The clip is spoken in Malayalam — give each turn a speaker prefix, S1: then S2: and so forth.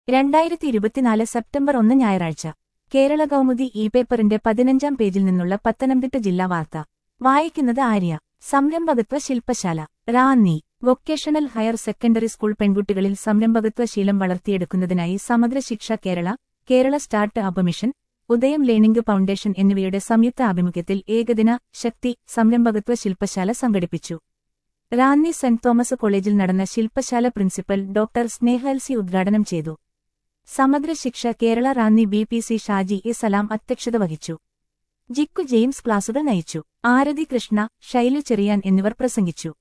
S1: രണ്ടായിരത്തി ഇരുപത്തിനാല് സെപ്റ്റംബർ ഒന്ന് ഞായറാഴ്ച കേരള കൗമുദി ഇ പേപ്പറിന്റെ പതിനഞ്ചാം പേജിൽ നിന്നുള്ള പത്തനംതിട്ട ജില്ലാ വാർത്ത വായിക്കുന്നത് ആര്യ സംരംഭകത്വ ശില്പശാല Ranni vocational higher secondary school പെൺകുട്ടികളിൽ സംരംഭകത്വ ശീലം വളർത്തിയെടുക്കുന്നതിനായി Samagra Shiksha Kerala Kerala start up mission Udayam learning foundation എന്നിവയുടെ സംയുക്ത ആഭിമുഖ്യത്തിൽ ഏകദിന ശക്തി സംരംഭകത്വ ശില്പശാല സംഘടിപ്പിച്ചു റാന്നി സെന്റ് തോമസ് കോളേജിൽ നടന്ന ശില്പശാല പ്രിൻസിപ്പൽ ഡോക്ടർ സ്നേഹൽസി ഉദ്ഘാടനം ചെയ്തു Samagra Shiksha Kerala Ranni B P C Shaji A Salam അധ്യക്ഷത വഹിച്ചു ജിക്കു ജെയിംസ് ക്ലാസുകൾ നയിച്ചു ആരതി കൃഷ്ണ ഷൈലു ചെറിയാൻ എന്നിവർ പ്രസംഗിച്ചു